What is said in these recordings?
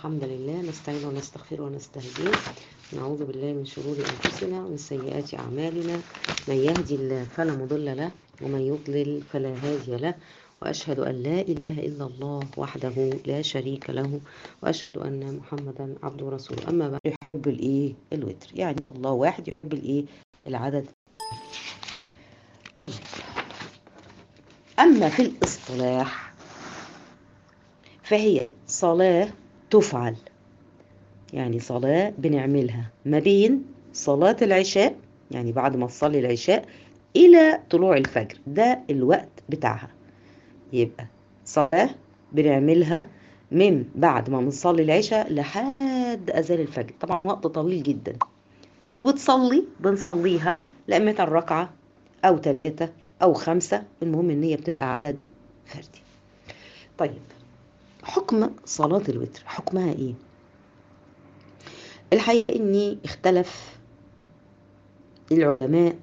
الحمد لله نستعين ونستغفر ونستهديه نعوذ بالله من شرور أنفسنا ومن سيئات أعمالنا من يهدي الله فلا مضل له ومن يضلل فلا هادي له وأشهد أن لا إله إلا الله وحده لا شريك له وأشهد أن محمدا عبده ورسوله أما بعد يحب الإيه الوتر يعني الله واحد يحب الإيه العدد أما في الاصطلاح فهي صلاة تفعل يعني صلاة بنعملها ما بين صلاة العشاء يعني بعد ما تصلي العشاء إلى طلوع الفجر ده الوقت بتاعها يبقى صلاة بنعملها من بعد ما بنصلي العشاء لحد أذان الفجر طبعا وقت طويل جدا وتصلي بنصليها لأمة الركعة أو ثلاثة أو خمسة المهم إن هي بتبقى عدد فردي طيب حكم صلاة الوتر حكمها إيه؟ الحقيقة إني اختلف العلماء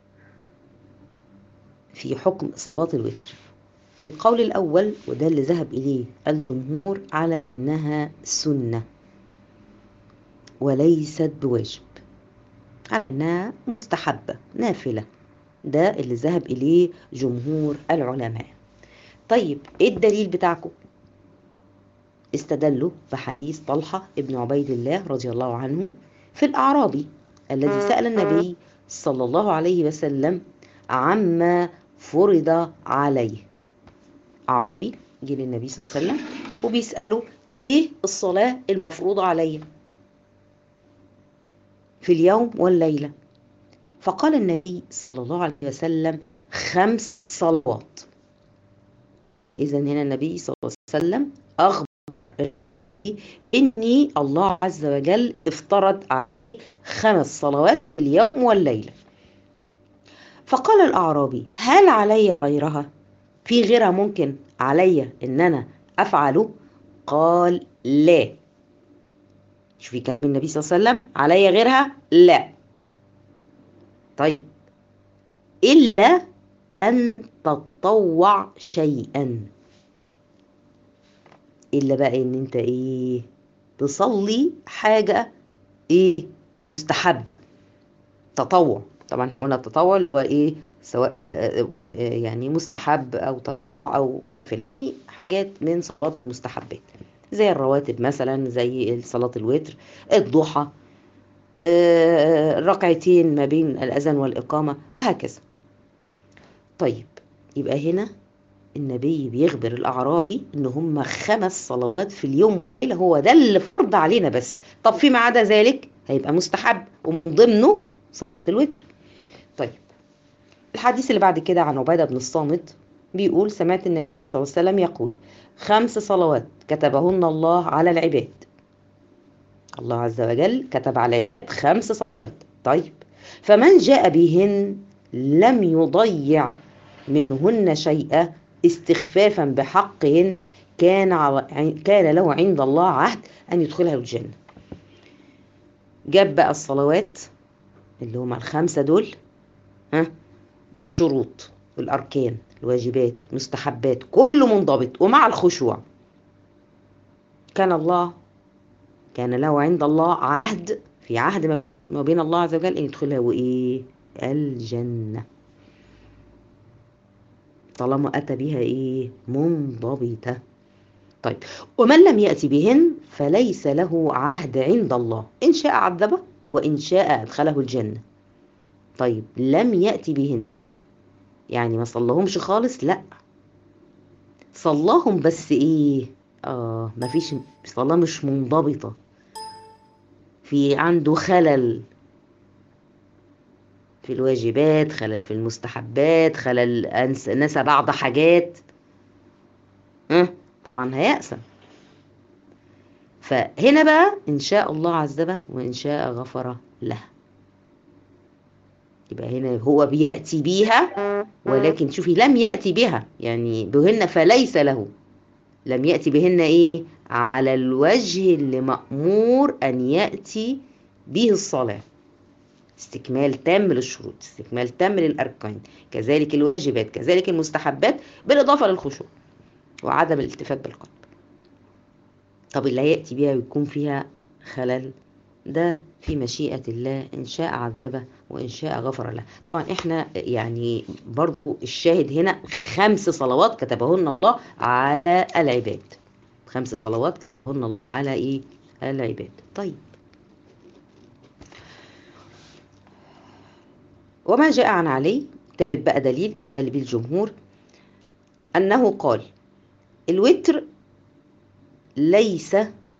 في حكم صلاة الوتر القول الأول وده اللي ذهب إليه الجمهور على أنها سنة وليست بواجب على أنها مستحبة نافلة ده اللي ذهب إليه جمهور العلماء طيب إيه الدليل بتاعكم؟ استدلوا بحديث طلحة ابن عبيد الله رضي الله عنه في الأعرابي الذي سأل النبي صلى الله عليه وسلم عما فرض عليه عربي جه للنبي صلى الله عليه وسلم وبيسأله ايه الصلاة المفروضة عليا في اليوم والليلة فقال النبي صلى الله عليه وسلم خمس صلوات إذا هنا النبي صلى الله عليه وسلم أخبر إني الله عز وجل افترض عليه خمس صلوات في اليوم والليلة فقال الأعرابي هل علي غيرها في غيرها ممكن علي إن أنا أفعله قال لا شوفي كلام النبي صلى الله عليه وسلم علي غيرها لا طيب إلا أن تتطوع شيئا إلا بقى إن أنت إيه تصلي حاجة إيه مستحب تطوع طبعا هنا التطوع هو إيه سواء يعني مستحب أو تطوع أو في حاجات من صلاة المستحبات زي الرواتب مثلا زي صلاة الوتر الضحى ركعتين ما بين الأذان والإقامة هكذا طيب يبقى هنا النبي بيخبر الأعرابي إن هم خمس صلوات في اليوم اللي هو ده اللي فرض علينا بس طب فيما عدا ذلك هيبقى مستحب ومن ضمنه صلاة الوتر طيب الحديث اللي بعد كده عن عبادة بن الصامت بيقول سمعت النبي صلى الله عليه وسلم يقول خمس صلوات كتبهن الله على العباد الله عز وجل كتب على خمس صلوات طيب فمن جاء بهن لم يضيع منهن شيئا استخفافا بحقهن كان كان له عند الله عهد ان يدخلها الجنه جاب بقى الصلوات اللي هما الخمسه دول ها شروط الاركان الواجبات مستحبات كله منضبط ومع الخشوع كان الله كان له عند الله عهد في عهد ما بين الله عز وجل ان يدخلها وايه الجنه طالما اتى بها ايه منضبطه طيب ومن لم ياتي بهن فليس له عهد عند الله ان شاء عذبه وان شاء ادخله الجنه طيب لم ياتي بهن يعني ما صلهمش خالص لا صلاهم بس ايه اه ما فيش صلاه مش منضبطه في عنده خلل في الواجبات خلل في المستحبات خلل نسى بعض حاجات ها أه؟ طبعا هيأسم فهنا بقى إن شاء الله عذبه وإن شاء غفر له يبقى هنا هو بيأتي بيها ولكن شوفي لم يأتي بها يعني بهن فليس له لم يأتي بهن إيه على الوجه اللي مأمور أن يأتي به الصلاة استكمال تام للشروط استكمال تام للأركان كذلك الواجبات كذلك المستحبات بالإضافة للخشوع وعدم الالتفات بالقلب طب اللي هيأتي بيها ويكون فيها خلل ده في مشيئة الله إن شاء عذبه وإن شاء غفر له طبعا إحنا يعني برضو الشاهد هنا خمس صلوات كتبهن الله على العباد خمس صلوات كتبهن الله على إيه العباد طيب وما جاء عن علي بقى دليل اللي بالجمهور أنه قال الوتر ليس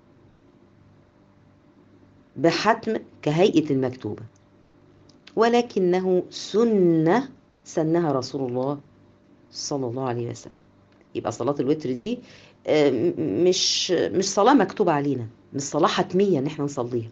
بحتم كهيئة المكتوبة ولكنه سنة سنها رسول الله صلى الله عليه وسلم يبقى صلاة الوتر دي مش مش صلاة مكتوبة علينا مش صلاة حتمية ان احنا نصليها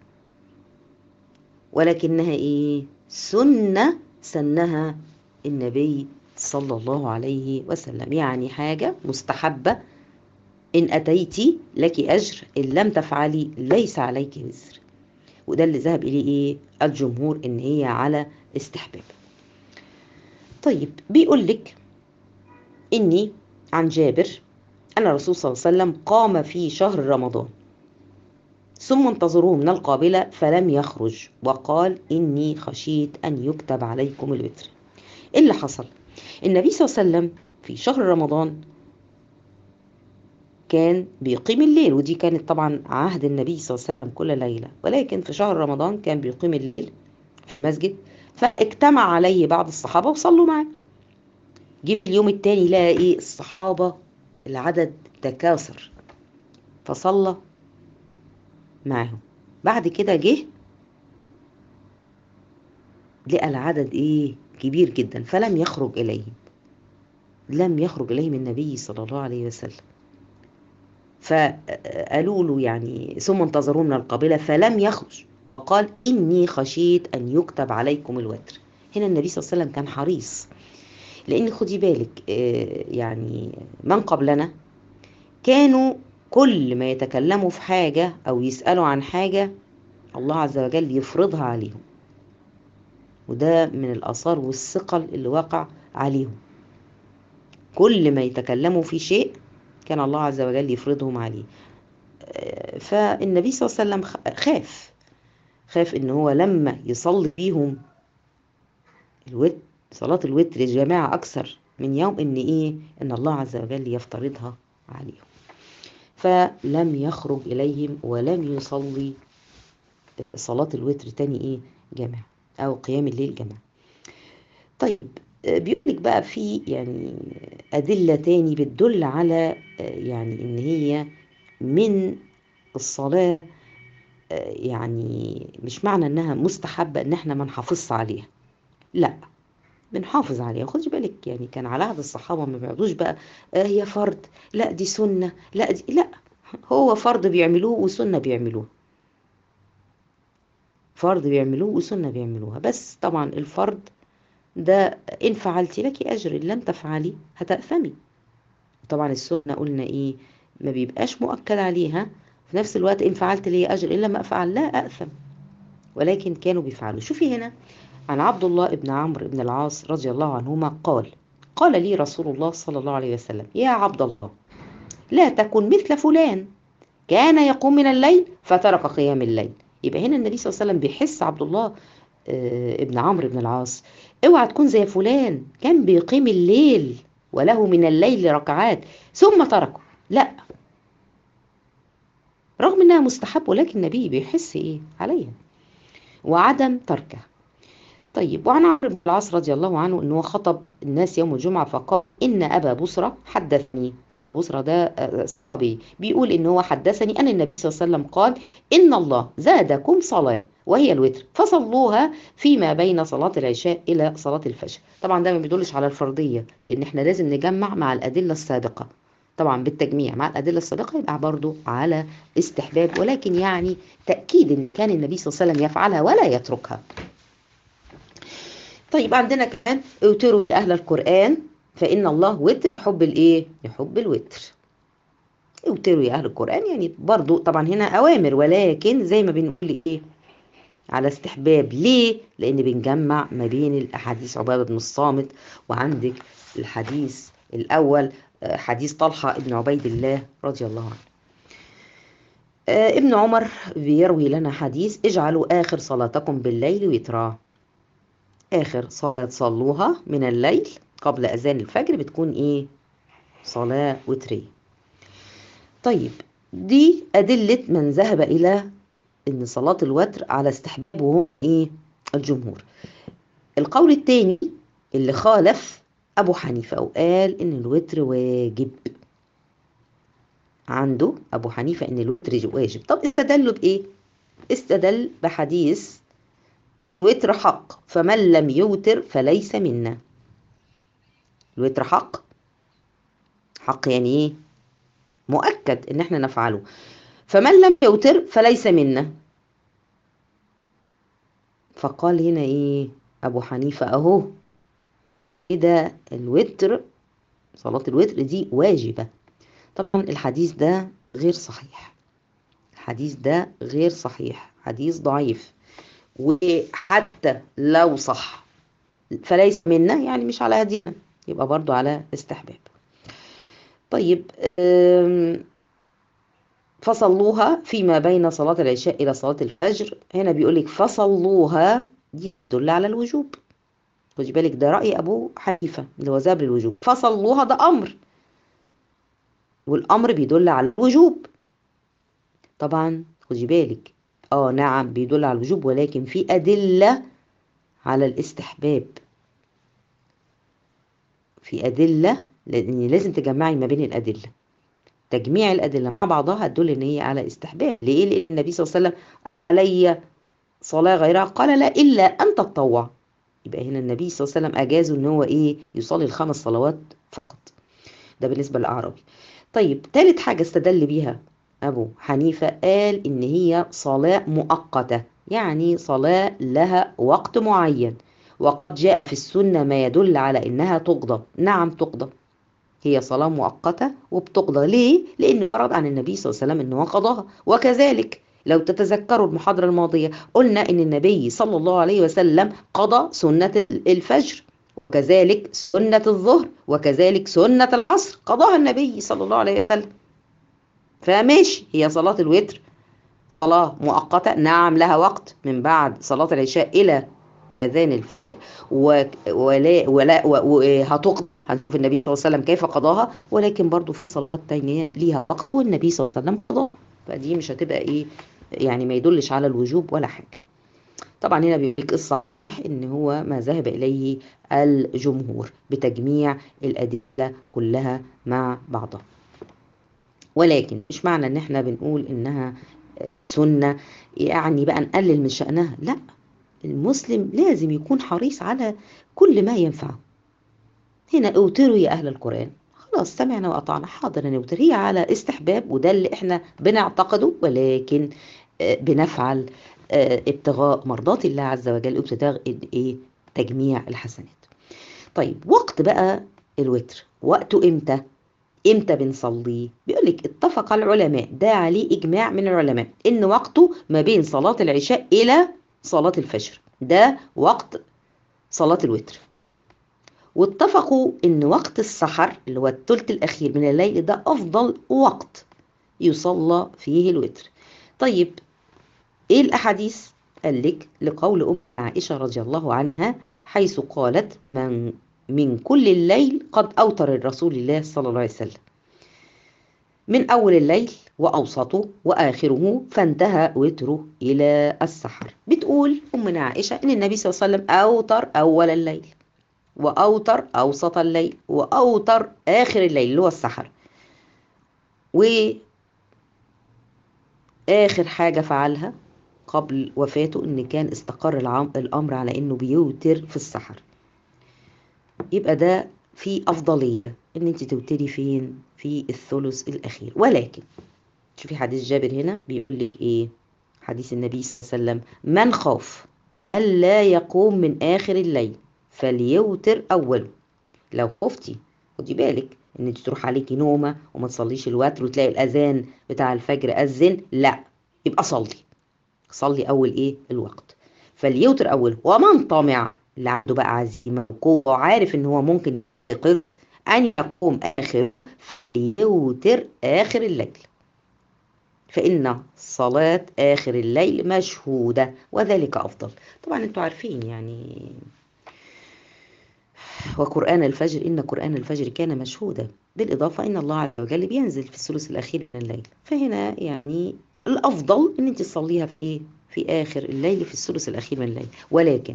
ولكنها ايه سنة سنها النبي صلى الله عليه وسلم يعني حاجة مستحبة إن أتيتي لك أجر إن لم تفعلي ليس عليك وزر وده اللي ذهب إليه إيه الجمهور إن هي على استحباب طيب بيقول لك إني عن جابر أن الرسول صلى الله عليه وسلم قام في شهر رمضان ثم انتظروه من القابلة فلم يخرج وقال إني خشيت أن يكتب عليكم الوتر إيه اللي حصل النبي صلى الله عليه وسلم في شهر رمضان كان بيقيم الليل ودي كانت طبعا عهد النبي صلى الله عليه وسلم كل ليلة ولكن في شهر رمضان كان بيقيم الليل في المسجد فاجتمع عليه بعض الصحابة وصلوا معاه جه اليوم التاني لقى ايه الصحابة العدد تكاثر فصلى معاهم بعد كده جه لقى العدد ايه كبير جدا فلم يخرج اليهم لم يخرج اليهم النبي صلى الله عليه وسلم فقالوا له يعني ثم انتظروا من القابلة فلم يخرج وقال إني خشيت أن يكتب عليكم الوتر هنا النبي صلى الله عليه وسلم كان حريص لأن خدي بالك يعني من قبلنا كانوا كل ما يتكلموا في حاجة أو يسألوا عن حاجة الله عز وجل يفرضها عليهم وده من الآثار والثقل اللي وقع عليهم كل ما يتكلموا في شيء كان الله عز وجل يفرضهم عليه فالنبي صلى الله عليه وسلم خاف خاف ان هو لما يصلي بيهم الوتر صلاة الوتر جماعة أكثر من يوم إن إيه إن الله عز وجل يفترضها عليهم فلم يخرج إليهم ولم يصلي صلاة الوتر تاني إيه جماعة أو قيام الليل جماعة طيب بيقول لك بقى في يعني أدلة تاني بتدل على يعني إن هي من الصلاة يعني مش معنى إنها مستحبة إن إحنا ما نحافظش عليها لا بنحافظ عليها خدي بالك يعني كان على عهد الصحابة ما بيقعدوش بقى هي فرض لا دي سنة لا دي لا هو فرض بيعملوه وسنة بيعملوها فرض بيعملوه وسنة بيعملوها بس طبعا الفرض ده إن فعلتي لك أجر إن لم تفعلي هتأثمي طبعا السنة قلنا إيه ما بيبقاش مؤكد عليها في نفس الوقت إن فعلت لي أجر إلا ما أفعل لا أأثم ولكن كانوا بيفعلوا شوفي هنا عن عبد الله بن عمرو بن العاص رضي الله عنهما قال قال لي رسول الله صلى الله عليه وسلم يا عبد الله لا تكن مثل فلان كان يقوم من الليل فترك قيام الليل يبقى هنا النبي صلى الله عليه وسلم بيحس عبد الله ابن عمرو بن العاص اوعى تكون زي فلان كان بيقيم الليل وله من الليل ركعات ثم تركه لا رغم انها مستحب ولكن النبي بيحس ايه عليها وعدم تركها طيب وعن عمرو بن العاص رضي الله عنه انه خطب الناس يوم الجمعه فقال ان ابا بصرى حدثني بصرى ده صحابي بيقول ان هو حدثني ان النبي صلى الله عليه وسلم قال ان الله زادكم صلاه وهي الوتر فصلوها فيما بين صلاة العشاء إلى صلاة الفجر طبعا ده ما بيدلش على الفرضية لأن احنا لازم نجمع مع الأدلة السابقة طبعا بالتجميع مع الأدلة السابقة يبقى برضو على استحباب ولكن يعني تأكيد إن كان النبي صلى الله عليه وسلم يفعلها ولا يتركها طيب عندنا كمان اوتروا أهل القرآن فإن الله وتر يحب الإيه؟ يحب الوتر اوتروا يا أهل القرآن يعني برضو طبعا هنا أوامر ولكن زي ما بنقول إيه على استحباب ليه؟ لأن بنجمع ما بين الأحاديث عبادة بن الصامت وعندك الحديث الأول حديث طلحة ابن عبيد الله رضي الله عنه آه ابن عمر بيروي لنا حديث اجعلوا آخر صلاتكم بالليل وترا آخر صلاة صلوها من الليل قبل أذان الفجر بتكون إيه صلاة وترية طيب دي أدلة من ذهب إلى إن صلاة الوتر على استحباب وهم إيه الجمهور القول الثاني اللي خالف أبو حنيفة وقال إن الوتر واجب عنده أبو حنيفة إن الوتر واجب طب استدلوا بإيه؟ استدل بحديث الوتر حق فمن لم يوتر فليس منا الوتر حق حق يعني ايه مؤكد ان احنا نفعله فمن لم يوتر فليس منا فقال هنا ايه ابو حنيفه اهو كده الوتر صلاه الوتر دي واجبه طبعا الحديث ده غير صحيح الحديث ده غير صحيح حديث ضعيف وحتى لو صح فليس منا يعني مش على هدينا يبقى برضو على استحباب طيب فصلوها فيما بين صلاة العشاء إلى صلاة الفجر هنا بيقولك فصلوها دي تدل على الوجوب خدي بالك ده رأي أبو حنيفة اللي هو ذهب للوجوب فصلوها ده أمر والأمر بيدل على الوجوب طبعا خدي بالك اه نعم بيدل على الوجوب ولكن في أدلة على الاستحباب في أدلة لأن لازم تجمعي ما بين الأدلة تجميع الأدلة مع بعضها تدل إن هي على استحباب ليه؟ لأن النبي صلى الله عليه وسلم علي صلاة غيرها قال لا إلا أن تتطوع يبقى هنا النبي صلى الله عليه وسلم أجازه إن هو إيه يصلي الخمس صلوات فقط ده بالنسبة للأعرابي طيب ثالث حاجة استدل بيها أبو حنيفة قال إن هي صلاة مؤقتة يعني صلاة لها وقت معين وقد جاء في السنة ما يدل على إنها تقضى نعم تقضى هي صلاة مؤقتة وبتقضى ليه؟ لأن ورد عن النبي صلى الله عليه وسلم أنه قضاها وكذلك لو تتذكروا المحاضرة الماضية قلنا أن النبي صلى الله عليه وسلم قضى سنة الفجر وكذلك سنة الظهر وكذلك سنة العصر قضاها النبي صلى الله عليه وسلم فماشي هي صلاة الوتر صلاة مؤقتة نعم لها وقت من بعد صلاة العشاء إلى أذان الفجر ولا ولا وهتقضى هنشوف النبي صلى الله عليه وسلم كيف قضاها ولكن برضو في صلاة تانية ليها وقت والنبي صلى الله عليه وسلم قضاها فدي مش هتبقى ايه يعني ما يدلش على الوجوب ولا حاجة طبعا هنا بيقول الصحيح ان هو ما ذهب اليه الجمهور بتجميع الادله كلها مع بعضها ولكن مش معنى ان احنا بنقول انها سنه يعني بقى نقلل من شانها لا المسلم لازم يكون حريص على كل ما ينفعه هنا اوتروا يا اهل القران خلاص سمعنا واطعنا حاضر نوتر هي على استحباب وده اللي احنا بنعتقده ولكن بنفعل ابتغاء مرضات الله عز وجل ابتغاء ايه تجميع الحسنات طيب وقت بقى الوتر وقته امتى امتى بنصلي بيقول لك اتفق العلماء ده عليه اجماع من العلماء ان وقته ما بين صلاه العشاء الى صلاه الفجر ده وقت صلاه الوتر واتفقوا ان وقت السحر اللي هو الثلث الاخير من الليل ده افضل وقت يصلى فيه الوتر طيب ايه الاحاديث قال لك لقول ام عائشه رضي الله عنها حيث قالت من من كل الليل قد اوتر الرسول الله صلى الله عليه وسلم من اول الليل واوسطه واخره فانتهى وتره الى السحر بتقول امنا عائشه ان النبي صلى الله عليه وسلم اوتر اول الليل واوتر اوسط الليل واوتر اخر الليل اللي هو السحر و اخر حاجه فعلها قبل وفاته ان كان استقر الامر على انه بيوتر في السحر يبقى ده في افضليه ان انت توتري فين في الثلث الاخير ولكن شوفي حديث جابر هنا بيقول لك ايه حديث النبي صلى الله عليه وسلم من خاف الا يقوم من اخر الليل فليوتر اوله لو خفتي خدي بالك ان انت تروح عليكي نومه وما تصليش الوتر وتلاقي الاذان بتاع الفجر اذن لا يبقى صلي صلي اول ايه الوقت فليوتر اوله ومن طمع اللي عنده بقى عزيمه وقوه وعارف ان هو ممكن يقر ان يقوم اخر يوتر اخر الليل فإن صلاة آخر الليل مشهودة وذلك أفضل طبعا أنتوا عارفين يعني وقرآن الفجر إن قرآن الفجر كان مشهودا بالإضافة إن الله عز وجل بينزل في الثلث الأخير من الليل فهنا يعني الأفضل إن أنت تصليها في إيه؟ في آخر الليل في الثلث الأخير من الليل ولكن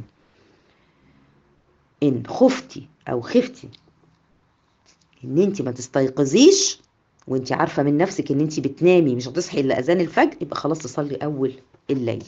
إن خفتي أو خفتي إن أنت ما تستيقظيش وأنت عارفة من نفسك إن أنت بتنامي مش هتصحي إلا أذان الفجر يبقى خلاص تصلي أول الليل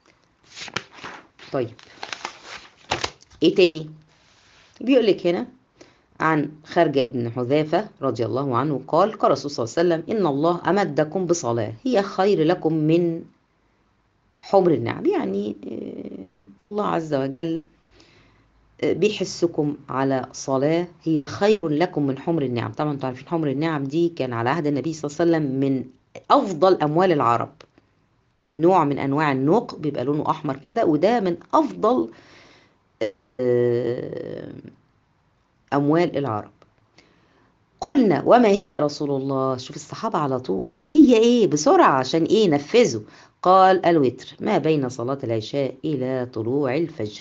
طيب إيه تاني بيقول لك هنا عن خارجة بن حذافة رضي الله عنه قال قال الرسول صلى الله عليه وسلم إن الله أمدكم بصلاة هي خير لكم من حمر النعم يعني الله عز وجل بيحسكم على صلاة هي خير لكم من حمر النعم طبعا انتوا عارفين حمر النعم دي كان على عهد النبي صلى الله عليه وسلم من أفضل أموال العرب نوع من أنواع النوق بيبقى لونه أحمر كده وده من أفضل أموال العرب قلنا وما هي رسول الله شوف الصحابة على طول هي إيه بسرعة عشان إيه نفذوا قال الوتر ما بين صلاة العشاء إلى طلوع الفجر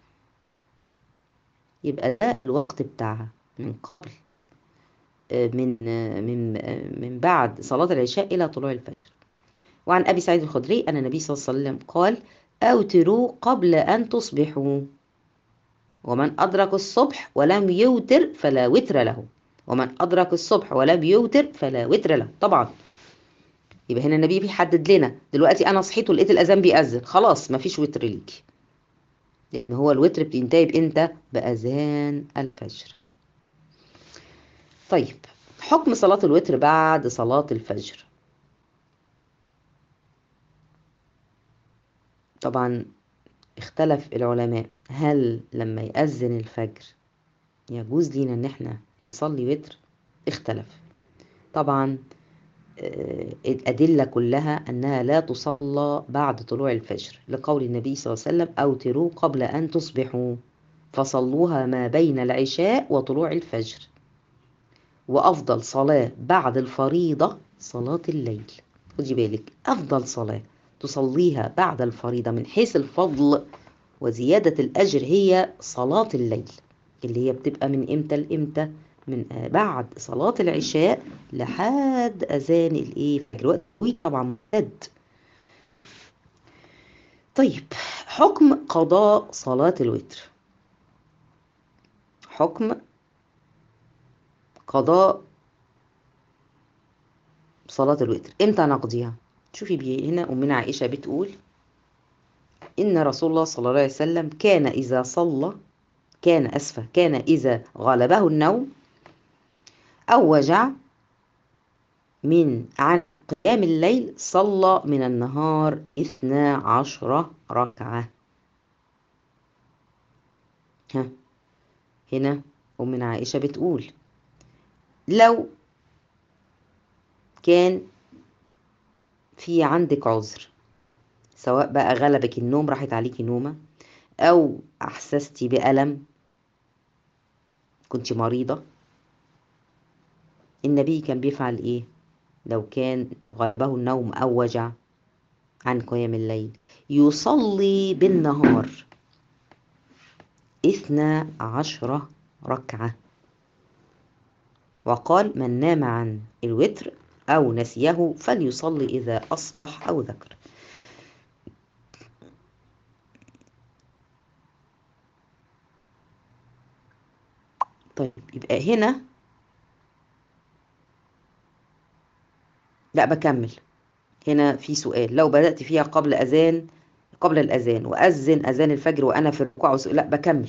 يبقى ده الوقت بتاعها من قبل من من من بعد صلاة العشاء إلى طلوع الفجر وعن أبي سعيد الخدري أن النبي صلى الله عليه وسلم قال أوتروا قبل أن تصبحوا ومن أدرك الصبح ولم يوتر فلا وتر له ومن أدرك الصبح ولم يوتر فلا وتر له طبعا يبقى هنا النبي بيحدد لنا دلوقتي أنا صحيت ولقيت الأذان بيأذن خلاص مفيش وتر ليكي لأن هو الوتر بينتهي بإمتى؟ بأذان الفجر طيب حكم صلاة الوتر بعد صلاة الفجر طبعا اختلف العلماء هل لما يأذن الفجر يجوز لينا ان احنا نصلي وتر اختلف طبعا الأدلة كلها أنها لا تصلى بعد طلوع الفجر لقول النبي صلى الله عليه وسلم أوتروا قبل أن تصبحوا فصلوها ما بين العشاء وطلوع الفجر وأفضل صلاة بعد الفريضة صلاة الليل خدي بالك أفضل صلاة تصليها بعد الفريضة من حيث الفضل وزيادة الأجر هي صلاة الليل اللي هي بتبقى من إمتى لإمتى من بعد صلاة العشاء لحد أذان الإيه الوقت طويل طبعا ممتد طيب حكم قضاء صلاة الوتر حكم قضاء صلاة الوتر امتى نقضيها شوفي بي هنا أمنا عائشة بتقول إن رسول الله صلى الله عليه وسلم كان إذا صلى كان أسفة كان إذا غلبه النوم أو وجع من عن قيام الليل صلى من النهار اثنا عشر ركعة ها هنا أمنا عائشة بتقول لو كان في عندك عذر سواء بقى غلبك النوم راحت عليكي نومة أو أحسستي بألم كنت مريضة النبي كان بيفعل إيه لو كان غلبه النوم أو وجع عن قيام الليل يصلي بالنهار اثنا عشر ركعة وقال من نام عن الوتر أو نسيه فليصلي إذا أصبح أو ذكر طيب يبقى هنا لا بكمل هنا في سؤال لو بدأت فيها قبل أذان قبل الأذان وأذن أذان الفجر وأنا في الركوع لا بكمل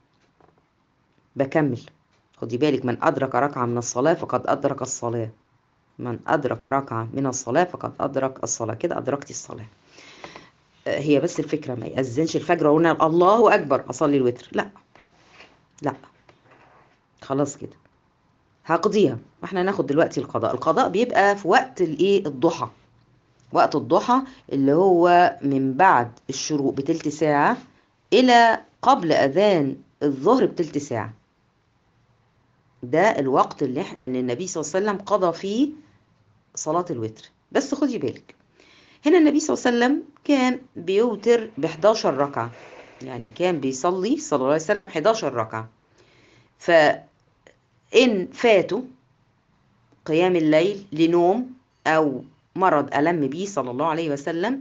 بكمل خدي بالك من أدرك ركعة من الصلاة فقد أدرك الصلاة من أدرك ركعة من الصلاة فقد أدرك الصلاة كده أدركتي الصلاة هي بس الفكرة ما يأذنش الفجر وقلنا الله أكبر أصلي الوتر لا لا خلاص كده هقضيها واحنا ناخد دلوقتي القضاء القضاء بيبقى في وقت الايه الضحى وقت الضحى اللي هو من بعد الشروق بتلت ساعة إلى قبل أذان الظهر بتلت ساعة ده الوقت اللي احنا النبي صلى الله عليه وسلم قضى فيه صلاة الوتر بس خدي بالك هنا النبي صلى الله عليه وسلم كان بيوتر ب 11 ركعة يعني كان بيصلي صلى الله عليه وسلم 11 ركعة فإن فاتوا قيام الليل لنوم أو مرض ألم بيه صلى الله عليه وسلم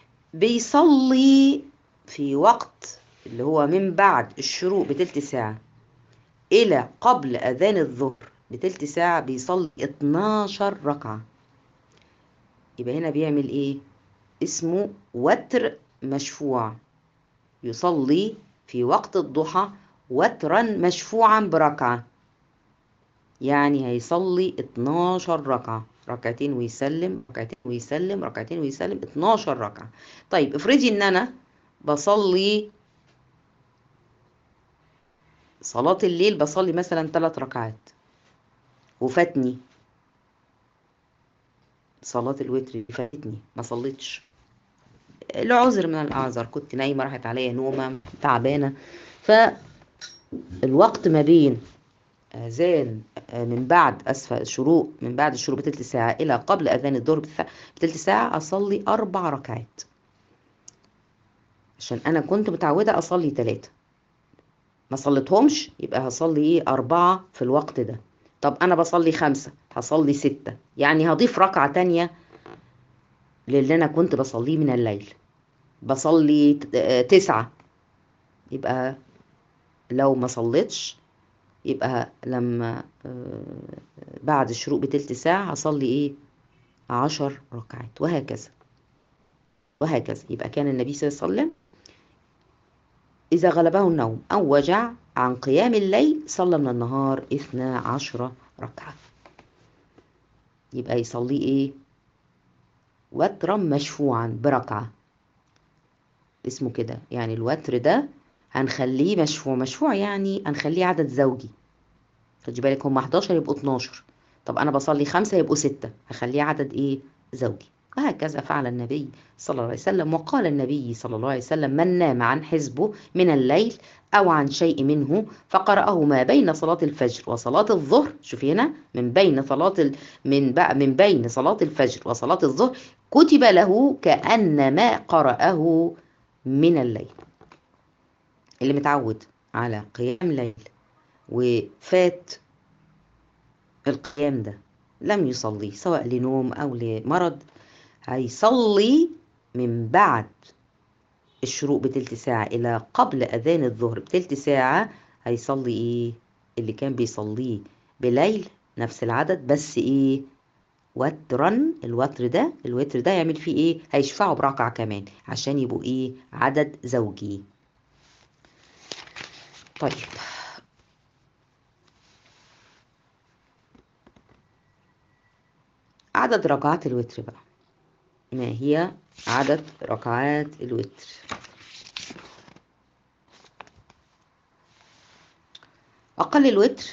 بيصلي في وقت اللي هو من بعد الشروق بتلت ساعة إلى قبل أذان الظهر بتلت ساعة بيصلي 12 ركعة يبقى هنا بيعمل إيه؟ اسمه وتر مشفوع يصلي في وقت الضحى وترا مشفوعا بركعة يعني هيصلي 12 ركعة ركعتين ويسلم ركعتين ويسلم ركعتين ويسلم 12 ركعة طيب افرضي ان انا بصلي صلاة الليل بصلي مثلا ثلاث ركعات وفاتني صلاة الوتر فاتني ما صليتش لعذر من الاعذار كنت نايمة راحت عليا نومة تعبانة فالوقت ما بين اذان من بعد اسفل الشروق من بعد الشروق بتلت ساعة الى قبل اذان الظهر بتلت ساعة اصلي اربع ركعات عشان انا كنت متعودة اصلي ثلاثة ما صليتهمش يبقى هصلي ايه اربعة في الوقت ده طب انا بصلي خمسة هصلي ستة يعني هضيف ركعة تانية للي انا كنت بصليه من الليل بصلي تسعة يبقى لو ما صليتش يبقى لما بعد الشروق بتلت ساعة هصلي ايه عشر ركعات وهكذا وهكذا يبقى كان النبي صلى الله عليه وسلم إذا غلبه النوم أو وجع عن قيام الليل صلى من النهار اثنا عشر ركعة يبقى يصلي ايه وترا مشفوعا بركعة اسمه كده يعني الوتر ده هنخليه مشفوع مشفوع يعني هنخليه عدد زوجي خدي بالك هم 11 يبقوا 12 طب انا بصلي خمسة يبقوا ستة هخليه عدد ايه زوجي وهكذا فعل النبي صلى الله عليه وسلم وقال النبي صلى الله عليه وسلم من نام عن حزبه من الليل أو عن شيء منه فقرأه ما بين صلاة الفجر وصلاة الظهر شوفي هنا من بين صلاة ال... من بقى من بين صلاة الفجر وصلاة الظهر كتب له كأنما قرأه من الليل اللي متعود على قيام ليل وفات القيام ده لم يصلي سواء لنوم أو لمرض هيصلي من بعد الشروق بتلت ساعة إلى قبل أذان الظهر بتلت ساعة هيصلي إيه اللي كان بيصليه بليل نفس العدد بس إيه وترا الوتر ده الوتر ده يعمل فيه إيه هيشفعه بركعة كمان عشان يبقوا إيه عدد زوجي طيب عدد ركعات الوتر بقى ما هي عدد ركعات الوتر أقل الوتر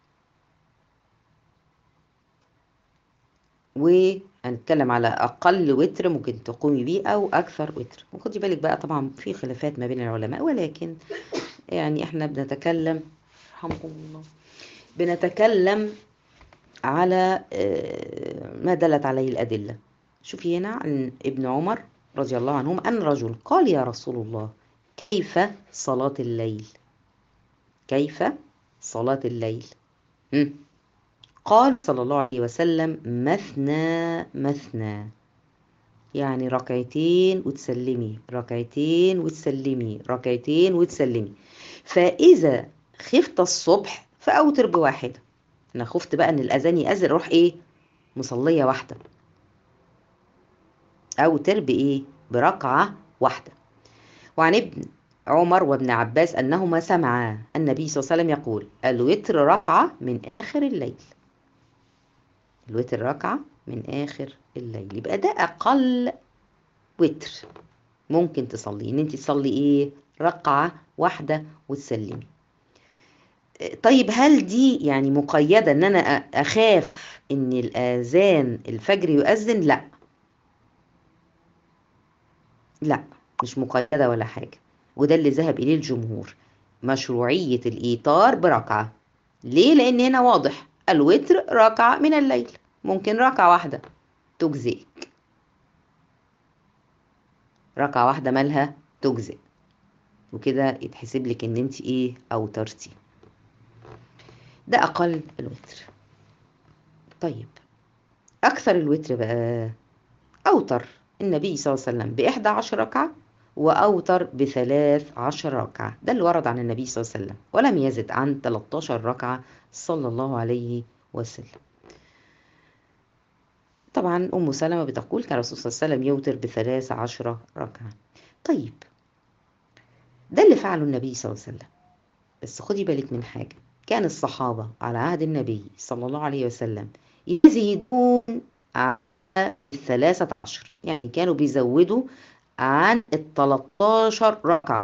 وهنتكلم على أقل وتر ممكن تقومي بيه أو أكثر وتر وخدي بالك بقى طبعا في خلافات ما بين العلماء ولكن يعني احنا بنتكلم رحمكم الله بنتكلم على ما دلت عليه الأدلة شوفي هنا عن ابن عمر رضي الله عنهم أن رجل قال يا رسول الله كيف صلاة الليل كيف صلاة الليل هم. قال صلى الله عليه وسلم مثنى مثنى يعني ركعتين وتسلمي ركعتين وتسلمي ركعتين وتسلمي فإذا خفت الصبح فأوتر بواحدة أنا خفت بقى إن الأذان يأذن أروح إيه مصلية واحدة أوتر بإيه بركعة واحدة وعن ابن عمر وابن عباس أنهما سمعا النبي صلى الله عليه وسلم يقول الوتر ركعة من آخر الليل الوتر ركعة من آخر الليل يبقى ده أقل وتر ممكن تصلي إن أنت تصلي إيه ركعة واحدة وتسلمي طيب هل دي يعني مقيدة إن أنا أخاف إن الآذان الفجر يؤذن لا لا مش مقيدة ولا حاجة وده اللي ذهب إليه الجمهور مشروعية الإيطار بركعة ليه؟ لأن هنا واضح الوتر ركعة من الليل ممكن ركعة واحدة تجزئك ركعة واحدة مالها تجزئ وكده يتحسب لك ان انت ايه اوترتي ده اقل الوتر طيب اكثر الوتر بقى اوتر النبي صلى الله عليه وسلم بإحدى عشر ركعة وأوتر بثلاث عشر ركعة ده اللي ورد عن النبي صلى الله عليه وسلم ولم يزد عن 13 ركعة صلى الله عليه وسلم طبعا أم سلمة بتقول كان الرسول صلى الله عليه وسلم يوتر بثلاث عشر ركعة طيب ده اللي فعله النبي صلى الله عليه وسلم بس خدي بالك من حاجة كان الصحابة على عهد النبي صلى الله عليه وسلم يزيدون على الثلاثة عشر يعني كانوا بيزودوا عن التلاتاشر ركعة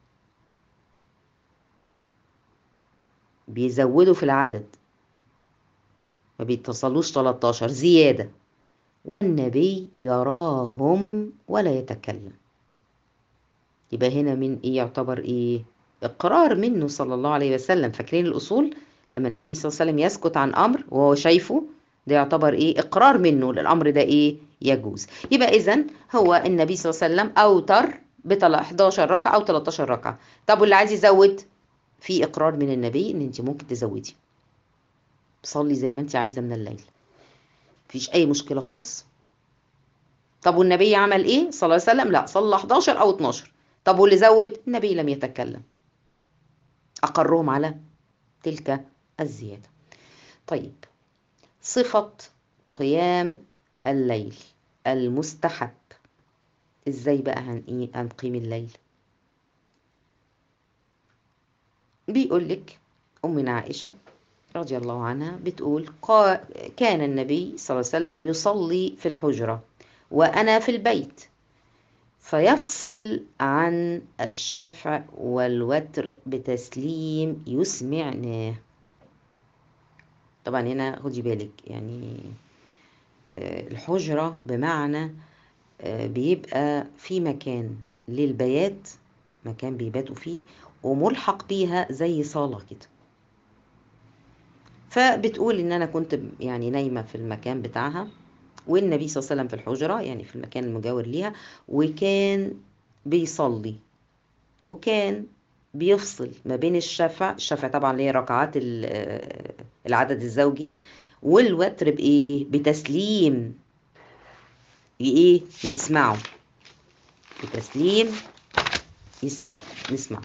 بيزودوا في العدد ما بيتصلوش 13 زيادة والنبي يراهم ولا يتكلم يبقى هنا من ايه يعتبر ايه اقرار منه صلى الله عليه وسلم فاكرين الاصول لما النبي صلى الله عليه وسلم يسكت عن امر وهو شايفه ده يعتبر ايه اقرار منه للامر ده ايه يجوز يبقى اذا هو النبي صلى الله عليه وسلم اوتر ب 11 ركعه او 13 ركعه طب واللي عايز يزود في اقرار من النبي ان انت ممكن تزودي صلي زي ما انت عايزه من الليل مفيش اي مشكله خالص طب والنبي عمل ايه صلى الله عليه وسلم لا صلى 11 او 12 طب واللي زود النبي لم يتكلم اقرهم على تلك الزياده طيب صفه قيام الليل المستحب ازاي بقى هن ايه هنقيم الليل بيقول لك امنا عائشه رضي الله عنها بتقول قال كان النبي صلى الله عليه وسلم يصلي في الحجرة وأنا في البيت فيفصل عن الشفع والوتر بتسليم يسمعناه طبعا هنا خدي بالك يعني الحجرة بمعنى بيبقى في مكان للبيات مكان بيباتوا فيه وملحق بيها زي صالة كده فبتقول ان انا كنت يعني نايمه في المكان بتاعها والنبي صلى الله عليه وسلم في الحجره يعني في المكان المجاور ليها وكان بيصلي وكان بيفصل ما بين الشفع الشفع طبعا اللي هي ركعات العدد الزوجي والوتر بايه بتسليم ايه يسمعوا بتسليم نسمع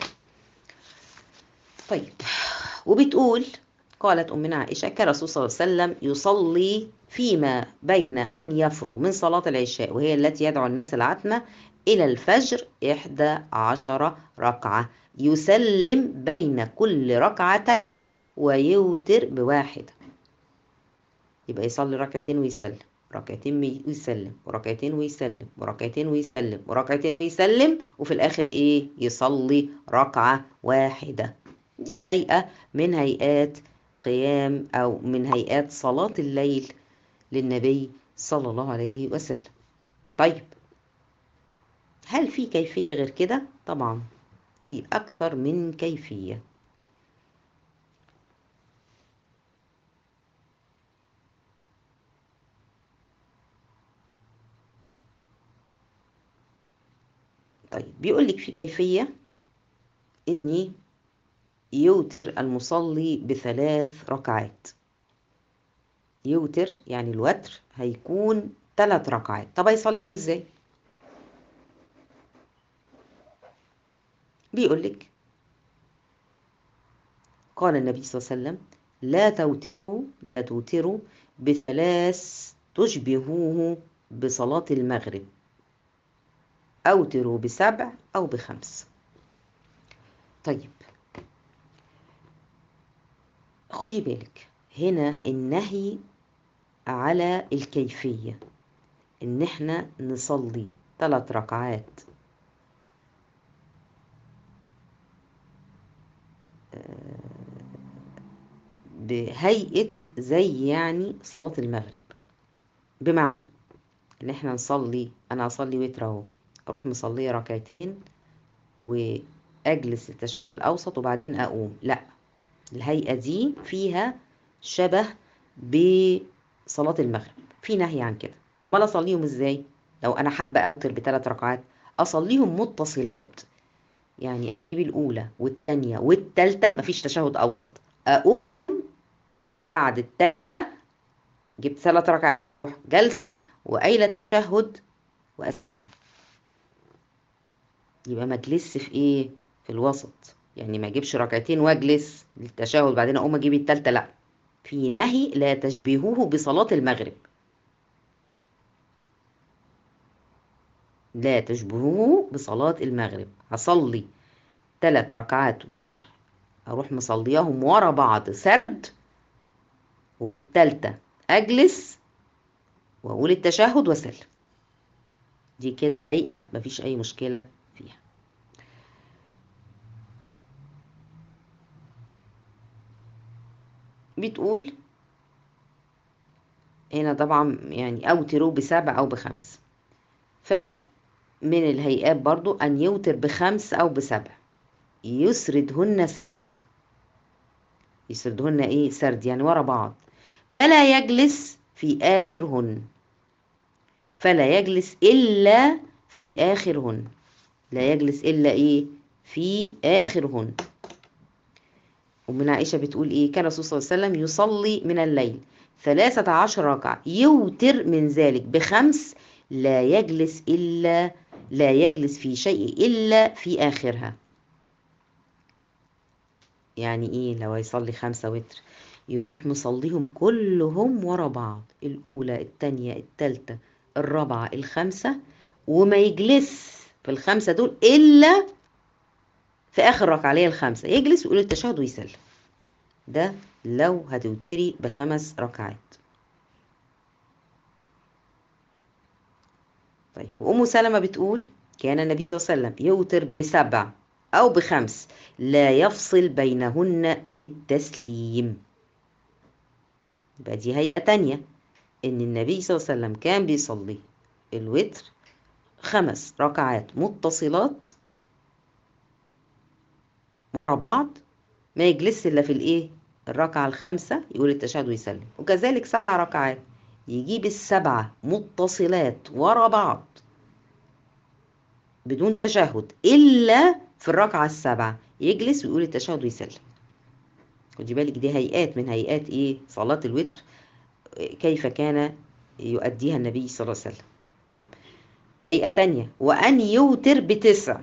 طيب وبتقول قالت أمنا عائشة كان الرسول صلى الله عليه وسلم يصلي فيما بين أن يفرغ من صلاة العشاء وهي التي يدعو الناس العتمة إلى الفجر إحدى عشر ركعة يسلم بين كل ركعة ويوتر بواحدة يبقى يصلي ركعتين ويسلم ركعتين ويسلم وركعتين ويسلم وركعتين ويسلم وركعتين ويسلم وفي الآخر إيه يصلي ركعة واحدة هيئة من هيئات قيام أو من هيئات صلاة الليل للنبي صلى الله عليه وسلم طيب هل في كيفية غير كده؟ طبعا في أكثر من كيفية طيب بيقول لك في كيفية إني يوتر المصلي بثلاث ركعات يوتر يعني الوتر هيكون ثلاث ركعات طب هيصلي ازاي بيقول لك قال النبي صلى الله عليه وسلم لا توتروا لا توتروا بثلاث تشبهوه بصلاة المغرب أوتروا بسبع أو بخمس طيب خدي بالك هنا النهي على الكيفية ان احنا نصلي ثلاث ركعات بهيئة زي يعني صلاة المغرب بمعنى ان احنا نصلي انا اصلي وتر اهو اروح مصلية ركعتين واجلس التشهد الاوسط وبعدين اقوم لا الهيئة دي فيها شبه بصلاة المغرب في نهي عن كده ولا اصليهم ازاي لو انا حابة اوتر بثلاث ركعات اصليهم متصلات يعني اجيب الاولى والثانيه والثالثه مفيش تشهد اوسط اقوم بعد الثالثه جبت ثلاث ركعات جلسه وقايله التشهد وأس... يبقى ما اجلسش في ايه في الوسط يعني ما اجيبش ركعتين واجلس للتشهد بعدين اقوم اجيب الثالثه لا في نهي لا تشبهوه بصلاه المغرب لا تشبهوه بصلاة المغرب هصلي ثلاث ركعات اروح مصلياهم ورا بعض سرد والتالتة اجلس واقول التشهد واسلم دي كده مفيش اي مشكلة فيها بتقول هنا طبعا يعني اوتروا بسبع او بخمس من الهيئات برضو أن يوتر بخمس أو بسبع يسردهن يسردهن إيه سرد يعني ورا بعض فلا يجلس في آخرهن فلا يجلس إلا في آخرهن لا يجلس إلا إيه في آخرهن ومن عائشة بتقول إيه كان الرسول صلى الله عليه وسلم يصلي من الليل ثلاثة عشر ركعة يوتر من ذلك بخمس لا يجلس إلا لا يجلس في شيء إلا في آخرها يعني إيه لو هيصلي خمسة وتر مصليهم كلهم ورا بعض الأولى التانية التالتة الرابعة الخامسة وما يجلس في الخمسة دول إلا في آخر ركعة اللي هي الخامسة يجلس ويقول التشهد ويسلم ده لو هتوتري بخمس ركعات طيب وأم سلمة بتقول كان النبي صلى الله عليه وسلم يوتر بسبع أو بخمس لا يفصل بينهن التسليم يبقى دي هيئة تانية إن النبي صلى الله عليه وسلم كان بيصلي الوتر خمس ركعات متصلات مع بعض ما يجلس إلا في الإيه الركعة الخامسة يقول التشهد ويسلم وكذلك سبع ركعات يجيب السبعة متصلات ورا بعض بدون تشهد إلا في الركعة السابعة يجلس ويقول التشهد ويسلم خدي بالك دي هيئات من هيئات إيه صلاة الوتر كيف كان يؤديها النبي صلى الله عليه وسلم هيئة تانية وأن يوتر بتسع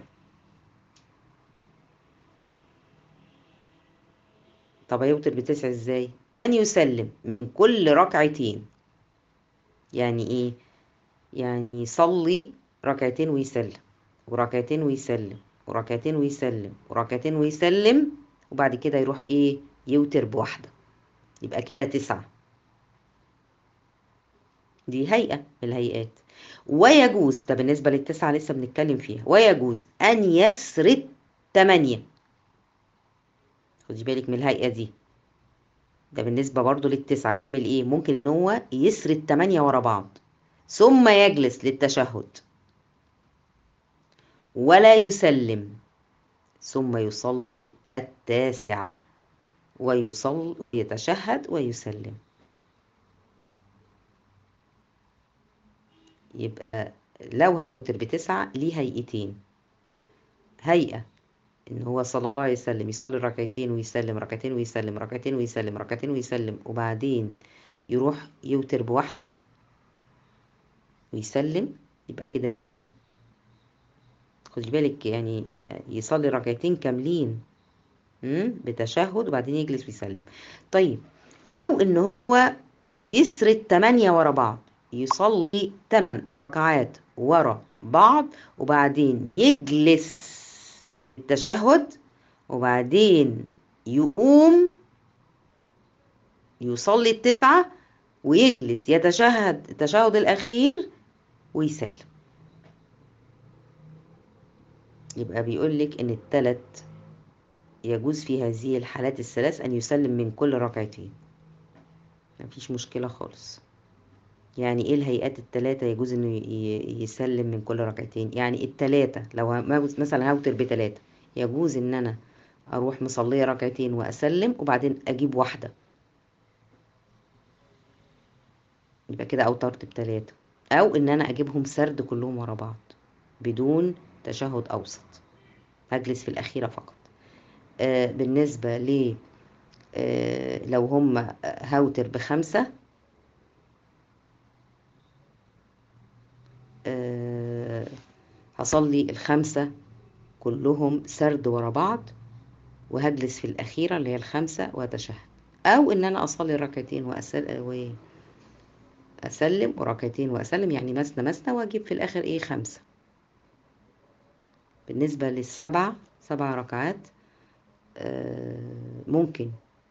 طب يوتر بتسع ازاي أن يسلم من كل ركعتين يعني ايه يعني يصلي ركعتين ويسلم وركعتين ويسلم وركعتين ويسلم وركعتين ويسلم وبعد كده يروح ايه يوتر بواحدة يبقى كده تسعة دي هيئة من الهيئات ويجوز ده بالنسبة للتسعة لسه بنتكلم فيها ويجوز أن يسرد تمانية خدي بالك من الهيئة دي ده بالنسبة برضو للتسعة ايه ممكن ان هو يسرد تمانية ورا بعض ثم يجلس للتشهد ولا يسلم ثم يصلي التاسع ويصلي يتشهد ويسلم يبقى لو هوتر بتسعة ليه هيئتين هيئة ان هو صلى الله عليه وسلم يصلي ركعتين ويسلم ركعتين ويسلم ركعتين ويسلم ركعتين ويسلم وبعدين يروح يوتر بواحد ويسلم يبقى كده خدي بالك يعني يصلي ركعتين كاملين بتشهد وبعدين يجلس ويسلم طيب او ان هو يسرد تمانية ورا بعض يصلي تمن ركعات ورا بعض وبعدين يجلس التشهد وبعدين يقوم يصلي التسعة ويجلس يتشهد التشهد الأخير ويسلم يبقى بيقول لك إن التلت يجوز في هذه الحالات الثلاث أن يسلم من كل ركعتين مفيش مشكلة خالص يعني ايه الهيئات التلاتة يجوز انه يسلم من كل ركعتين يعني التلاتة لو مثلا هوتر بتلاتة يجوز ان انا اروح مصلية ركعتين واسلم وبعدين اجيب واحدة يبقى كده اوترت بتلاتة او ان انا اجيبهم سرد كلهم ورا بعض بدون تشهد أوسط هجلس في الأخيرة فقط آه بالنسبة ل آه لو هم هوتر بخمسة آه هصلي الخمسة كلهم سرد ورا بعض وهجلس في الأخيرة اللي هي الخمسة وأتشهد أو إن أنا أصلي ركعتين وأسل... وأسلم وركعتين وأسلم يعني مثنى مثنى وأجيب في الآخر إيه خمسة بالنسبة للسبعة سبع ركعات آه ممكن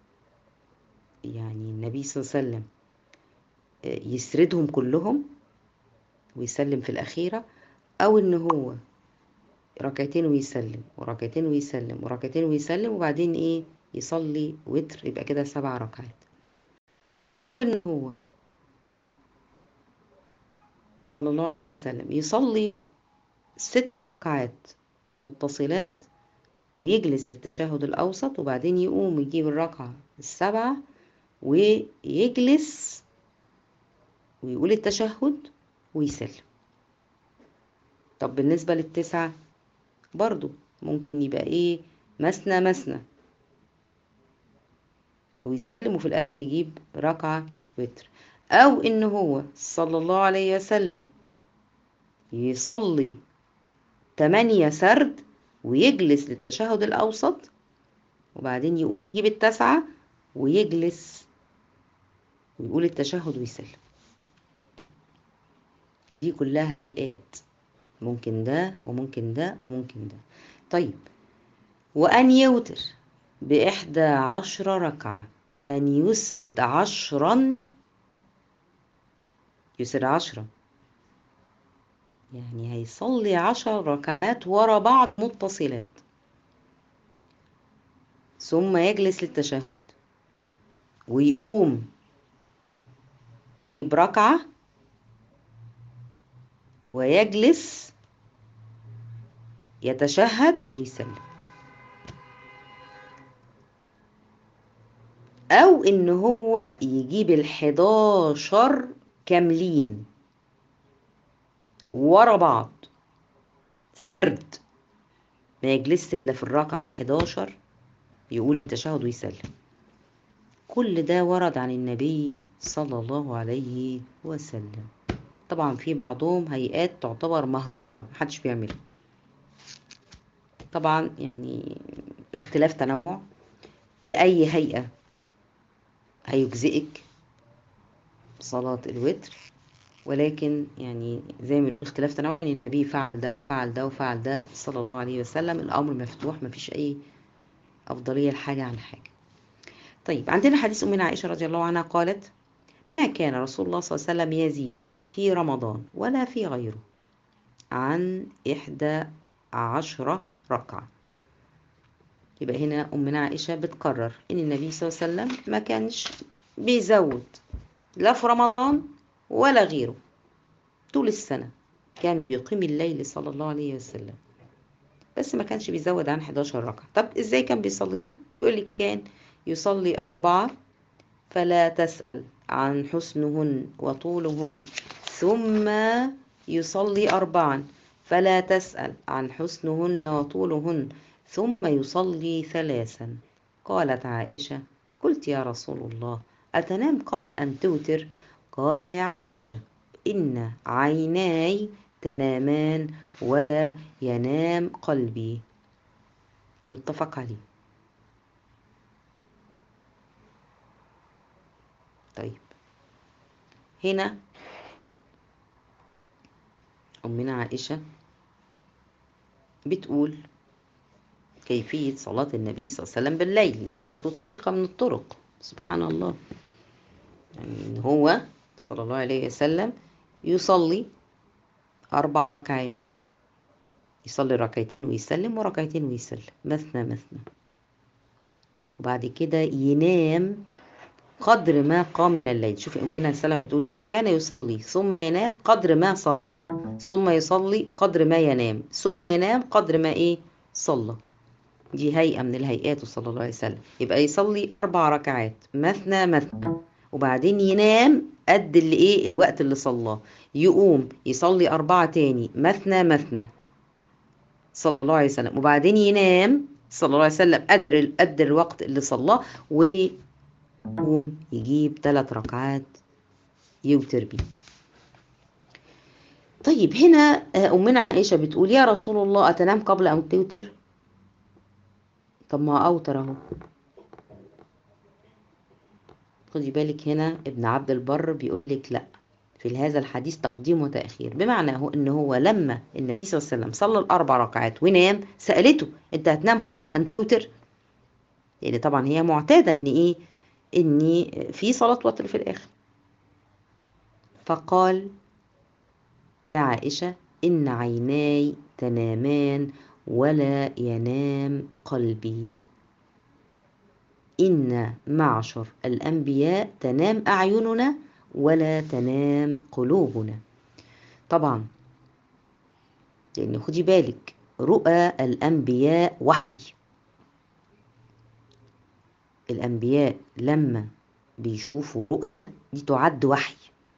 يعني النبي صلى الله عليه وسلم يسردهم كلهم ويسلم في الأخيرة أو إن هو ركعتين ويسلم وركعتين ويسلم وركعتين ويسلم وبعدين ايه يصلي وتر يبقى كده سبع ركعات ان هو صلى الله عليه وسلم يصلي ست ركعات متصلات يجلس التشهد الأوسط وبعدين يقوم يجيب الركعة السبعة ويجلس ويقول التشهد ويسلم طب بالنسبة للتسعة برضو ممكن يبقى ايه مثنى مثنى ويسلم وفي الآخر يجيب ركعة وتر أو إن هو صلى الله عليه وسلم يصلي تمانية سرد ويجلس للتشهد الأوسط وبعدين يجيب التسعة ويجلس ويقول التشهد ويسلم دي كلها آيات ممكن ده وممكن ده وممكن ده طيب وأن يوتر بإحدى عشر ركعة أن يسد عشرا يسد عشرا يعني هيصلي عشر ركعات ورا بعض متصلات ثم يجلس للتشهد ويقوم بركعة ويجلس يتشهد ويسلم أو إن هو يجيب الحداشر كاملين ورا بعض سرد ما يجلس إلا في الركعة 11 يقول التشهد ويسلم كل ده ورد عن النبي صلى الله عليه وسلم طبعا في بعضهم هيئات تعتبر مهر محدش بيعملها طبعا يعني اختلاف تنوع أي هيئة هيجزئك صلاة الوتر ولكن يعني زي ما اختلاف تنوع النبي فعل ده فعل ده وفعل ده صلى الله عليه وسلم الأمر مفتوح مفيش أي أفضلية لحاجة عن حاجة طيب عندنا حديث أمنا عائشة رضي الله عنها قالت ما كان رسول الله صلى الله عليه وسلم يزيد في رمضان ولا في غيره عن إحدى عشرة ركعة يبقى هنا أمنا عائشة بتقرر إن النبي صلى الله عليه وسلم ما كانش بيزود لا في رمضان ولا غيره طول السنة كان بيقيم الليل صلى الله عليه وسلم بس ما كانش بيزود عن 11 ركعة طب إزاي كان بيصلي يقول لي كان يصلي أربعة فلا تسأل عن حسنهن وطولهن ثم يصلي أربعا فلا تسأل عن حسنهن وطولهن ثم يصلي ثلاثا قالت عائشة قلت يا رسول الله أتنام قبل أن توتر قال يا إن عيناي تنامان وينام قلبي اتفق عليه طيب هنا أمنا عائشة بتقول كيفية صلاة النبي صلى الله عليه وسلم بالليل طريقة من الطرق سبحان الله يعني إن هو صلى الله عليه وسلم يصلي أربع ركعات يصلي ركعتين ويسلم وركعتين ويسلم مثنى مثنى وبعد كده ينام قدر ما قام من الليل شوفي أمنا السلام تقول كان يصلي ثم ينام قدر ما صلى ثم يصلي قدر ما ينام ثم ينام قدر ما ايه صلى دي هيئة من الهيئات صلى الله عليه وسلم يبقى يصلي أربع ركعات مثنى مثنى وبعدين ينام قد اللي ايه الوقت اللي صلاه يقوم يصلي أربعة تاني مثنى مثنى صلى الله عليه وسلم وبعدين ينام صلى الله عليه وسلم قدر قدر الوقت اللي صلاه ويجيب ثلاث ركعات يوتر بيه طيب هنا أمنا عائشة بتقول يا رسول الله أتنام قبل أن توتر طب ما أوتر أهو خدي بالك هنا ابن عبد البر بيقول لك لا في هذا الحديث تقديم وتأخير بمعنى هو ان هو لما النبي صلى الله عليه وسلم صلى الأربع ركعات ونام سألته انت هتنام أن توتر لأن يعني طبعا هي معتادة ان ايه ان في صلاة وتر في الآخر فقال يا عائشة إن عيناي تنامان ولا ينام قلبي إن معشر الأنبياء تنام أعيننا ولا تنام قلوبنا طبعا لأن خدي بالك رؤى الأنبياء وحي الأنبياء لما بيشوفوا رؤى دي تعد وحي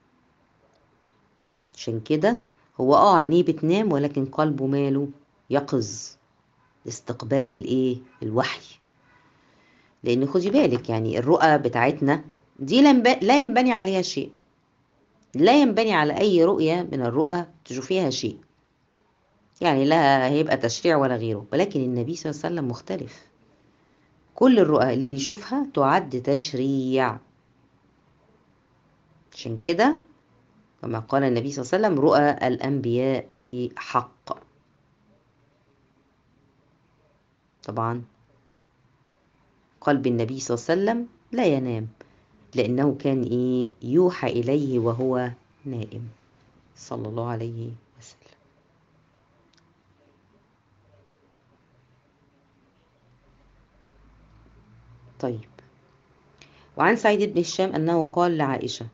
عشان كده هو اه عينيه بتنام ولكن قلبه ماله يقظ استقبال ايه الوحي لان خدي بالك يعني الرؤى بتاعتنا دي لا ينبني عليها شيء لا ينبني على اي رؤية من الرؤى تشوفيها شيء يعني لا هيبقى تشريع ولا غيره ولكن النبي صلى الله عليه وسلم مختلف كل الرؤى اللي يشوفها تعد تشريع عشان كده كما قال النبي صلى الله عليه وسلم رؤى الأنبياء حق طبعا قلب النبي صلى الله عليه وسلم لا ينام لأنه كان إيه يوحى إليه وهو نائم صلى الله عليه وسلم طيب وعن سعيد بن هشام أنه قال لعائشة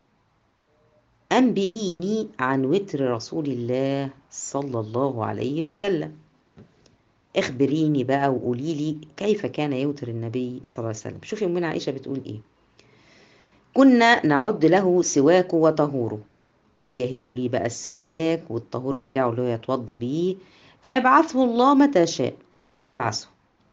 أنبئيني عن وتر رسول الله صلى الله عليه وسلم اخبريني بقى وقولي لي كيف كان يوتر النبي صلى الله عليه وسلم شوفي أمنا عائشة بتقول إيه كنا نعد له سواك وطهوره لي بقى السواك والطهور بتاعه اللي هو يتوضا بيه يبعثه الله متى شاء يبعثه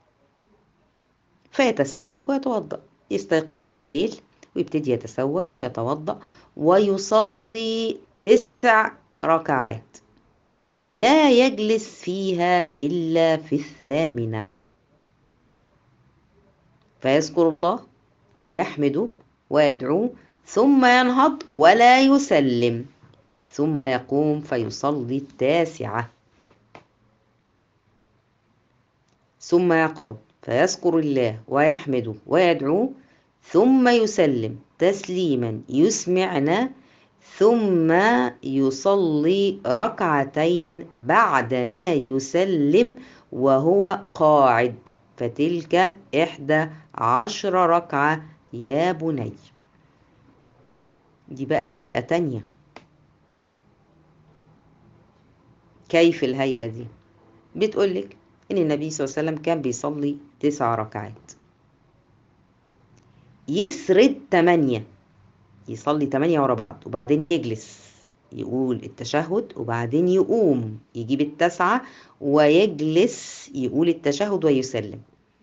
فيتسوى ويتوضا يستيقظ الليل ويبتدي يتسوى ويتوضا ويصلي تسع ركعات لا يجلس فيها إلا في الثامنة فيذكر الله يحمده ويدعو ثم ينهض ولا يسلم ثم يقوم فيصلي التاسعة ثم يقعد فيذكر الله ويحمده ويدعو ثم يسلم تسليما يسمعنا ثم يصلي ركعتين بعد ما يسلم وهو قاعد فتلك إحدى عشر ركعة يا بني دي بقى تانية كيف الهيئة دي بتقولك إن النبي صلى الله عليه وسلم كان بيصلي تسع ركعات يسرد تمانية يصلي تمانية ورا بعض وبعدين يجلس يقول التشهد وبعدين يقوم يجيب التسعة ويجلس يقول التشهد ويسلم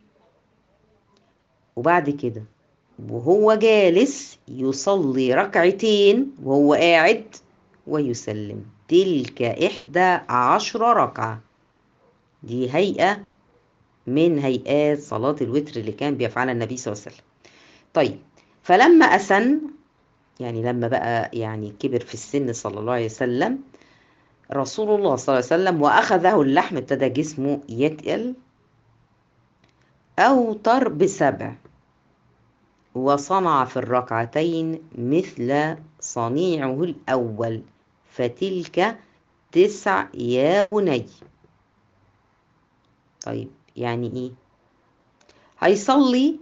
وبعد كده وهو جالس يصلي ركعتين وهو قاعد ويسلم تلك إحدى عشر ركعة دي هيئة من هيئات صلاة الوتر اللي كان بيفعلها النبي صلى الله عليه وسلم طيب فلما أسن يعني لما بقى يعني كبر في السن صلى الله عليه وسلم رسول الله صلى الله عليه وسلم وأخذه اللحم ابتدى جسمه يتقل أوتر بسبع وصنع في الركعتين مثل صنيعه الأول فتلك تسع يا بني طيب يعني إيه هيصلي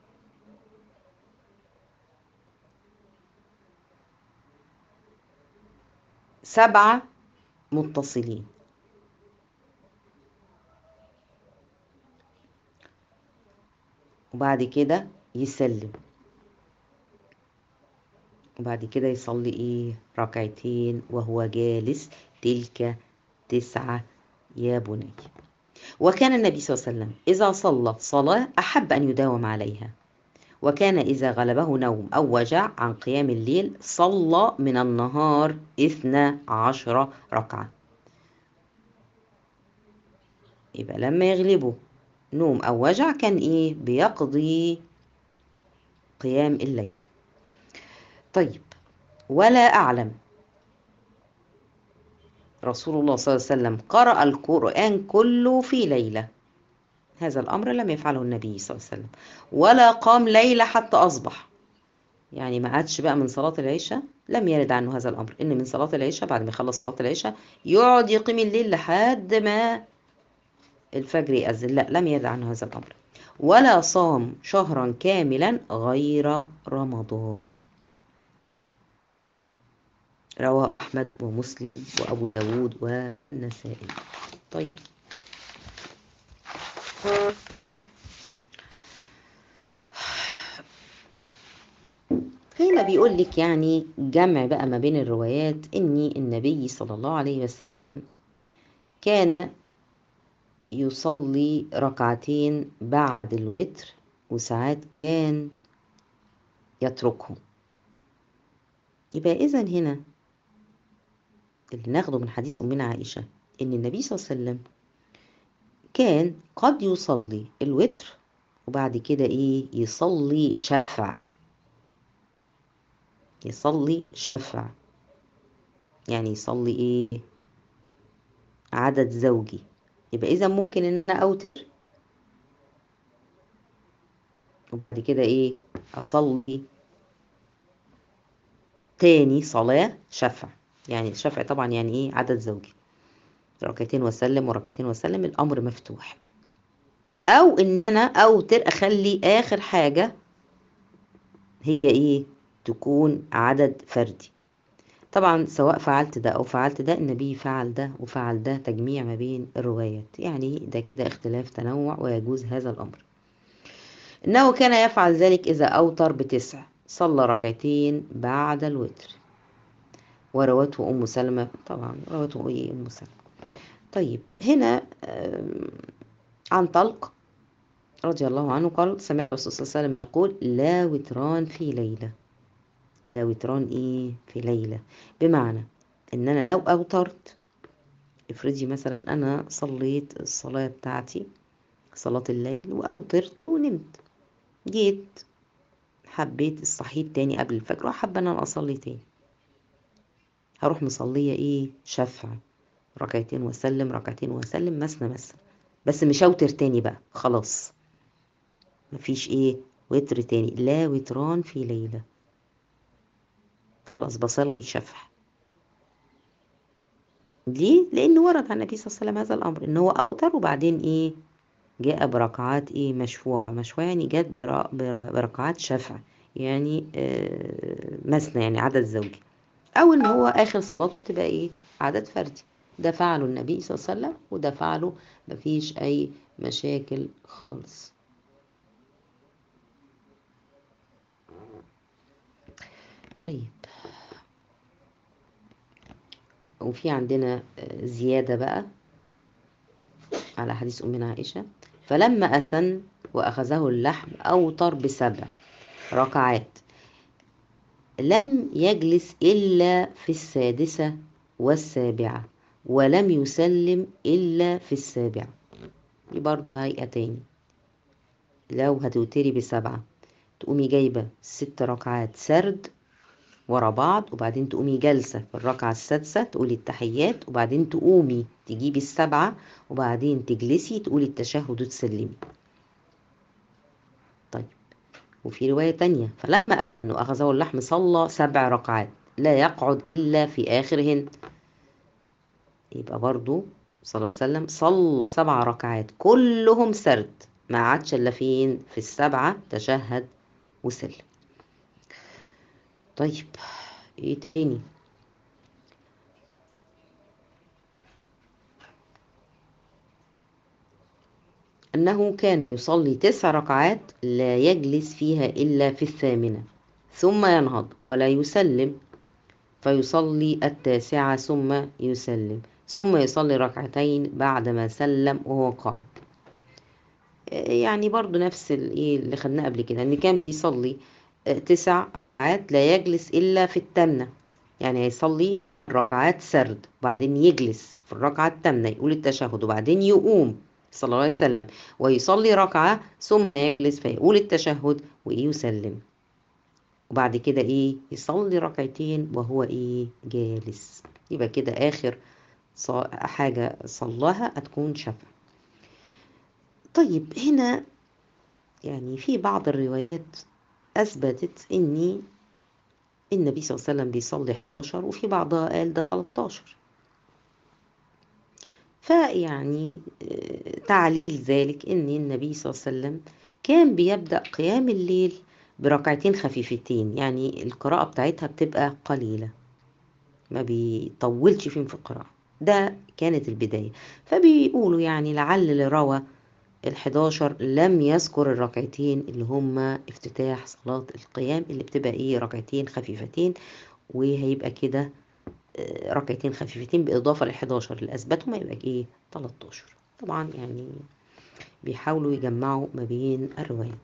سبعة متصلين وبعد كده يسلم وبعد كده يصلي ايه ركعتين وهو جالس تلك تسعة يا بني وكان النبي صلى الله عليه وسلم إذا صلى صلاة أحب أن يداوم عليها وكان إذا غلبه نوم أو وجع عن قيام الليل صلى من النهار إثنى عشر ركعة يبقى لما يغلبه نوم أو وجع كان إيه بيقضي قيام الليل طيب ولا أعلم رسول الله صلى الله عليه وسلم قرأ القرآن كله في ليلة هذا الأمر لم يفعله النبي صلى الله عليه وسلم ولا قام ليلة حتى أصبح يعني ما عادش بقى من صلاة العشاء لم يرد عنه هذا الأمر إن من صلاة العشاء بعد ما يخلص صلاة العشاء يقعد يقيم الليل لحد ما الفجر يأذن لا لم يرد عنه هذا الأمر ولا صام شهرا كاملا غير رمضان رواه أحمد ومسلم وأبو داود والنسائي طيب هنا بيقول لك يعني جمع بقى ما بين الروايات إن النبي صلى الله عليه وسلم كان يصلي ركعتين بعد الوتر وساعات كان يتركهم يبقى إذا هنا اللي ناخده من حديث أمنا عائشة إن النبي صلى الله عليه وسلم كان قد يصلي الوتر وبعد كده إيه يصلي شفع يصلي شفع يعني يصلي إيه عدد زوجي يبقى إذا ممكن إن أنا أوتر وبعد كده إيه أصلي تاني صلاة شفع يعني الشفع طبعا يعني ايه عدد زوجي ركعتين وسلم وركعتين وسلم الامر مفتوح او ان انا اوتر اخلي اخر حاجة هي ايه تكون عدد فردي طبعا سواء فعلت ده او فعلت ده النبي فعل ده وفعل ده تجميع ما بين الروايات يعني ده ده اختلاف تنوع ويجوز هذا الامر انه كان يفعل ذلك اذا اوتر بتسع صلى ركعتين بعد الوتر وروته أم سلمة طبعا روته إيه أم سلمة طيب هنا عن طلق رضي الله عنه قال سمع الرسول صلى الله عليه وسلم يقول لا وتران في ليلة لا وتران إيه في ليلة بمعنى إن أنا لو أوترت افرضي مثلا أنا صليت الصلاة بتاعتي صلاة الليل وأوترت ونمت جيت حبيت الصحيت تاني قبل الفجر وحابة ان انا اصلي تاني هروح مصلية ايه شفع ركعتين واسلم ركعتين واسلم مثنى مثنى بس مش اوتر تاني بقى خلاص مفيش ايه وتر تاني لا وتران في ليلة خلاص بصلي شفع ليه؟ لأن ورد عن النبي صلى الله عليه وسلم هذا الأمر إن هو أوتر وبعدين إيه جاء بركعات ايه مشفوعة مشفوعة يعني جاء بركعات شفع يعني آه مثنى يعني عدد زوجي او ان هو اخر صلاة تبقى ايه عدد فردي ده فعله النبي صلى الله عليه وسلم وده فعله مفيش اي مشاكل خالص طيب وفي عندنا زيادة بقى على حديث أمنا عائشة فلما أذن وأخذه اللحم أوتر بسبع ركعات لم يجلس إلا في السادسة والسابعة ولم يسلم إلا في السابعة دي برضه هيئة تاني لو هتوتري بسبعة تقومي جايبة ست ركعات سرد ورا بعض وبعدين تقومي جالسة في الركعة السادسة تقولي التحيات وبعدين تقومي تجيبي السبعة وبعدين تجلسي تقولي التشهد وتسلمي طيب وفي رواية تانية فلما أنه أخذه اللحم صلى سبع ركعات لا يقعد إلا في آخرهن يبقى برضو صلى الله عليه وسلم صلى سبع ركعات كلهم سرد ما عادش إلا فين في السبعة تشهد وسلم طيب ايه تاني أنه كان يصلي تسع ركعات لا يجلس فيها إلا في الثامنة ثم ينهض ولا يسلم فيصلي التاسعة ثم يسلم ثم يصلي ركعتين بعدما سلم وهو قائم يعني برضو نفس الايه اللي خدناه قبل كده ان كان بيصلي تسع ركعات لا يجلس الا في التامنه يعني هيصلي ركعات سرد وبعدين يجلس في الركعه الثامنه يقول التشهد وبعدين يقوم صلى الله عليه وسلم ويصلي ركعه ثم يجلس فيقول التشهد ويسلم وبعد كده ايه يصلي ركعتين وهو ايه جالس يبقى كده اخر حاجه صلاها هتكون شفع طيب هنا يعني في بعض الروايات أثبتت إني النبي صلى الله عليه وسلم بيصلي 11 وفي بعضها قال ده 13 فيعني تعليل ذلك إن النبي صلى الله عليه وسلم كان بيبدأ قيام الليل بركعتين خفيفتين يعني القراءة بتاعتها بتبقى قليلة ما بيطولش فيهم في القراءة ده كانت البداية فبيقولوا يعني لعل اللي روى ال11 لم يذكر الركعتين اللي هما افتتاح صلاة القيام اللي بتبقى ايه ركعتين خفيفتين وهيبقى كده ركعتين خفيفتين بإضافة لل11 اللي أثبتهم هيبقى ايه 13 طبعا يعني بيحاولوا يجمعوا ما بين الروايات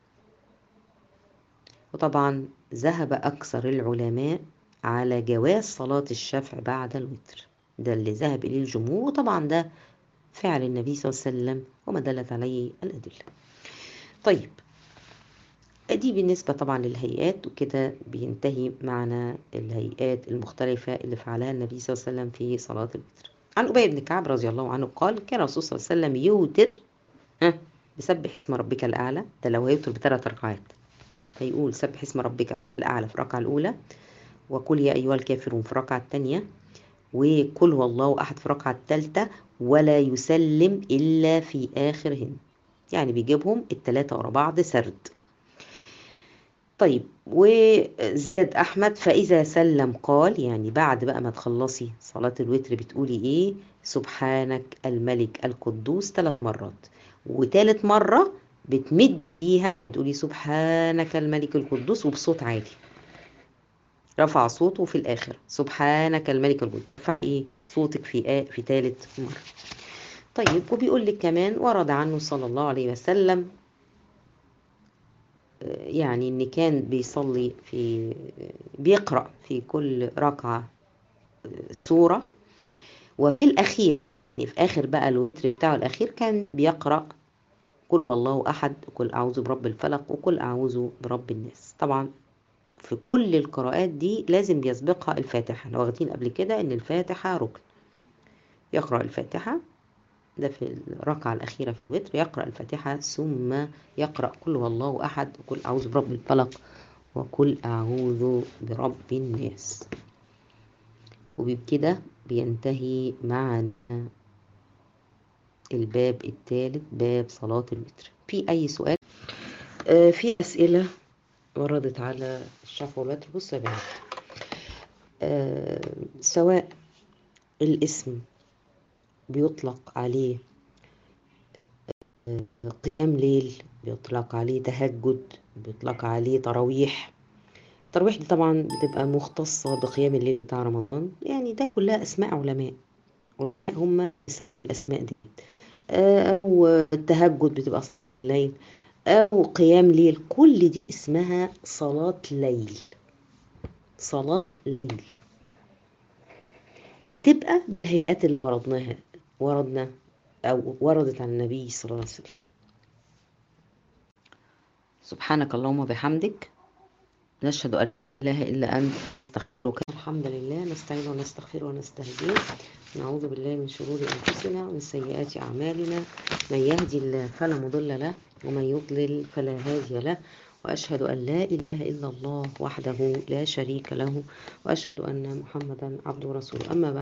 وطبعا ذهب أكثر العلماء على جواز صلاة الشفع بعد الوتر ده اللي ذهب إليه الجمهور وطبعا ده فعل النبي صلى الله عليه وسلم وما دلت عليه الأدلة طيب دي بالنسبة طبعا للهيئات وكده بينتهي معنا الهيئات المختلفة اللي فعلها النبي صلى الله عليه وسلم في صلاة الوتر عن أبي بن كعب رضي الله عنه قال كان الرسول صلى الله عليه وسلم يوتر ها بسبح اسم ربك الأعلى ده لو هيوتر بثلاث ركعات هيقول سبح اسم ربك الأعلى في الركعة الأولى وقل يا أيها الكافرون في الركعة الثانية وقل هو الله أحد في الركعة الثالثة ولا يسلم إلا في آخرهن يعني بيجيبهم التلاتة ورا بعض سرد طيب وزاد أحمد فإذا سلم قال يعني بعد بقى ما تخلصي صلاة الوتر بتقولي إيه سبحانك الملك القدوس ثلاث مرات وتالت مرة بتمد بيها تقولي سبحانك الملك القدوس وبصوت عالي رفع صوته في الآخر سبحانك الملك القدوس رفع إيه صوتك في آه في ثالث مرة طيب وبيقول لك كمان ورد عنه صلى الله عليه وسلم يعني ان كان بيصلي في بيقرأ في كل ركعة سورة وفي الأخير يعني في آخر بقى الوتر بتاعه الأخير كان بيقرأ قل الله أحد وقل أعوذ برب الفلق وقل أعوذ برب الناس طبعا في كل القراءات دي لازم بيسبقها الفاتحة لو واخدين قبل كده ان الفاتحة ركن يقرأ الفاتحة ده في الركعة الأخيرة في الوتر يقرأ الفاتحة ثم يقرأ قل هو الله أحد وقل أعوذ برب الفلق وقل أعوذ برب الناس وبكده بينتهي معنا الباب الثالث باب صلاة الوتر في أي سؤال آه في أسئلة وردت على الشفع والوتر بص يا بنات آه سواء الاسم بيطلق عليه قيام ليل بيطلق عليه تهجد بيطلق عليه تراويح التراويح دي طبعا بتبقى مختصة بقيام الليل بتاع رمضان يعني ده كلها أسماء علماء هم الأسماء دي أو التهجد بتبقى صلاة الليل أو قيام ليل كل دي اسمها صلاة ليل صلاة ليل تبقى الهيئات اللي وردناها وردنا أو وردت عن النبي صلى الله عليه وسلم سبحانك اللهم وبحمدك نشهد أن لا إله إلا أنت نستغفرك الحمد لله نستعين ونستغفر ونستهديه نعوذ بالله من شرور أنفسنا ومن سيئات أعمالنا من يهدي الله فلا مضل له ومن يضلل فلا هادي له وأشهد أن لا إله إلا الله وحده لا شريك له وأشهد أن محمدا عبده ورسوله أما بعد